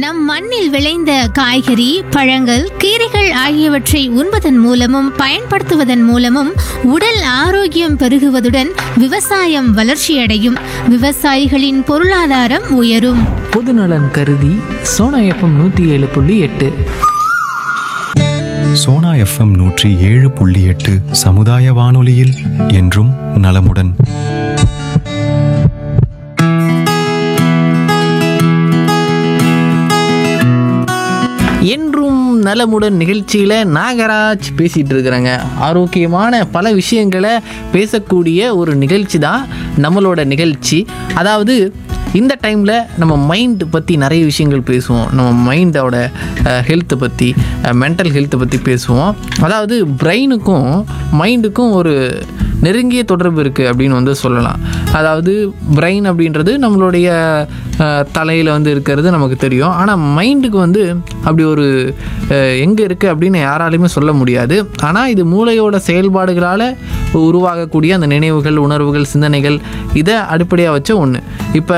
நம் மண்ணில் விளைந்த காய்கறி பழங்கள் கீரைகள் ஆகியவற்றை உண்பதன் மூலமும் பயன்படுத்துவதன் மூலமும் உடல் ஆரோக்கியம் பெருகுவதுடன் விவசாயம் வளர்ச்சியடையும் விவசாயிகளின் பொருளாதாரம் உயரும் பொதுநலன் கருதி சோனா எஃப்எம் நூற்றி ஏழு புள்ளி எட்டு சோனா எஃப்எம் நூற்றி ஏழு புள்ளி எட்டு சமுதாய வானொலியில் என்றும் நலமுடன் என்றும் நலமுடன் நிகழ்ச்சியில் நாகராஜ் பேசிகிட்டு இருக்கிறாங்க ஆரோக்கியமான பல விஷயங்களை பேசக்கூடிய ஒரு நிகழ்ச்சி தான் நம்மளோட நிகழ்ச்சி அதாவது இந்த டைமில் நம்ம மைண்ட் பற்றி நிறைய விஷயங்கள் பேசுவோம் நம்ம மைண்டோட ஹெல்த்தை பற்றி மென்டல் ஹெல்த்தை பற்றி பேசுவோம் அதாவது பிரெயினுக்கும் மைண்டுக்கும் ஒரு நெருங்கிய தொடர்பு இருக்குது அப்படின்னு வந்து சொல்லலாம் அதாவது பிரெயின் அப்படின்றது நம்மளுடைய தலையில் வந்து இருக்கிறது நமக்கு தெரியும் ஆனால் மைண்டுக்கு வந்து அப்படி ஒரு எங்கே இருக்குது அப்படின்னு யாராலையுமே சொல்ல முடியாது ஆனால் இது மூளையோட செயல்பாடுகளால் உருவாகக்கூடிய அந்த நினைவுகள் உணர்வுகள் சிந்தனைகள் இதை அடிப்படையாக வச்ச ஒன்று இப்போ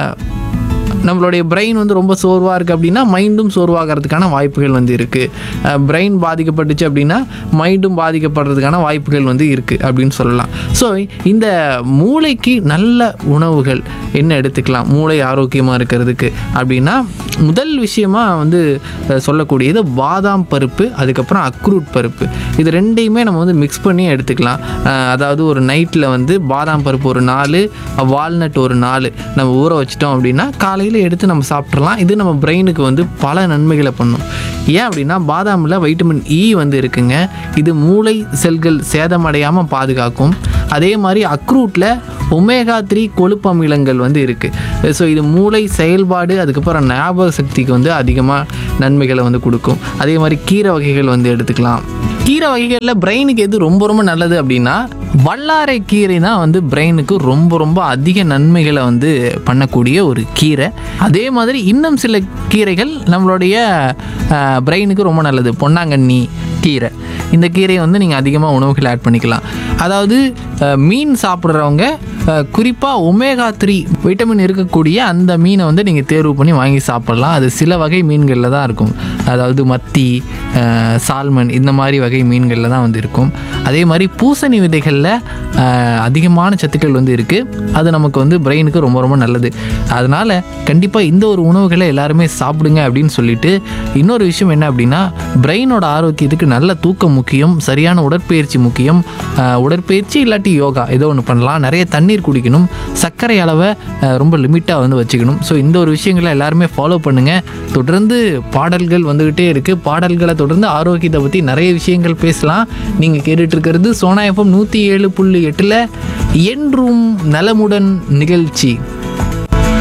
நம்மளுடைய பிரெயின் வந்து ரொம்ப சோர்வாக இருக்குது அப்படின்னா மைண்டும் சோர்வாகிறதுக்கான வாய்ப்புகள் வந்து இருக்குது பிரெயின் பாதிக்கப்பட்டுச்சு அப்படின்னா மைண்டும் பாதிக்கப்படுறதுக்கான வாய்ப்புகள் வந்து இருக்குது அப்படின்னு சொல்லலாம் ஸோ இந்த மூளைக்கு நல்ல உணவுகள் என்ன எடுத்துக்கலாம் மூளை ஆரோக்கியமாக இருக்கிறதுக்கு அப்படின்னா முதல் விஷயமா வந்து அஹ், சொல்லக்கூடியது பாதாம் பருப்பு அதுக்கப்புறம் அக்ரூட் பருப்பு இது ரெண்டையுமே நம்ம வந்து மிக்ஸ் பண்ணி எடுத்துக்கலாம் அஹ், அதாவது ஒரு நைட்டில் வந்து பாதாம் பருப்பு ஒரு நாலு வால்நட் ஒரு நாலு நம்ம ஊற வச்சிட்டோம் அப்படின்னா காலையில் எடுத்து நம்ம சாப்பிட்றலாம் இது நம்ம பிரெயினுக்கு வந்து பல நன்மைகளை பண்ணும் ஏன் அப்படின்னா பாதாமில் வைட்டமின் இ வந்து இருக்குங்க இது மூளை செல்கள் சேதமடையாமல் பாதுகாக்கும் அதே மாதிரி அக்ரூட்டில் ஒமேகா த்ரீ கொழுப்பு அமிலங்கள் வந்து இருக்குது ஸோ இது மூளை செயல்பாடு அதுக்கப்புறம் ஞாபக சக்திக்கு வந்து அதிகமாக நன்மைகளை வந்து கொடுக்கும் அதே மாதிரி கீரை வகைகள் வந்து எடுத்துக்கலாம் கீரை வகைகளில் பிரெயினுக்கு எது ரொம்ப ரொம்ப நல்லது அப்படின்னா வல்லாரை கீரை தான் வந்து பிரெயினுக்கு ரொம்ப ரொம்ப அதிக நன்மைகளை வந்து பண்ணக்கூடிய ஒரு கீரை அதே மாதிரி இன்னும் சில கீரைகள் நம்மளுடைய பிரெயினுக்கு ரொம்ப நல்லது பொன்னாங்கண்ணி கீரை இந்த கீரையை வந்து நீங்கள் அதிகமாக உணவுகள் ஆட் பண்ணிக்கலாம் அதாவது அஹ், மீன் சாப்பிட்றவங்க குறிப்பாக ஒமேகா த்ரீ விட்டமின் இருக்கக்கூடிய அந்த மீனை வந்து நீங்கள் தேர்வு பண்ணி வாங்கி சாப்பிட்லாம் அது சில வகை மீன்களில் தான் இருக்கும் அதாவது மத்தி அஹ், சால்மன் இந்த மாதிரி வகை மீன்களில் தான் வந்து இருக்கும் அதே மாதிரி பூசணி விதைகளில் அதிகமான சத்துக்கள் வந்து இருக்குது அது நமக்கு வந்து பிரெயினுக்கு ரொம்ப ரொம்ப நல்லது அதனால் கண்டிப்பாக இந்த ஒரு உணவுகளை எல்லாருமே சாப்பிடுங்க அப்படின்னு சொல்லிட்டு இன்னொரு விஷயம் என்ன அப்படின்னா பிரெயினோட ஆரோக்கியத்துக்கு நல்ல தூக்கம் முக்கியம் சரியான உடற்பயிற்சி முக்கியம் அஹ், உடற்பயிற்சி இல்லாட்டி யோகா ஏதோ ஒன்று பண்ணலாம் நிறைய தண்ணீர் குடிக்கணும் சர்க்கரை அளவை அஹ், ரொம்ப லிமிட்டாக வந்து வச்சுக்கணும் ஸோ இந்த ஒரு விஷயங்களை எல்லாருமே ஃபாலோ பண்ணுங்கள் தொடர்ந்து பாடல்கள் வந்துக்கிட்டே இருக்குது பாடல்களை தொடர்ந்து ஆரோக்கியத்தை பற்றி நிறைய விஷயங்கள் பேசலாம் நீங்கள் கேட்டுட்டு இருக்கிறது சோனா எஃப்எம் நூற்றி ஏழு புள்ளி எட்டில் என்றும் நலமுடன் நிகழ்ச்சி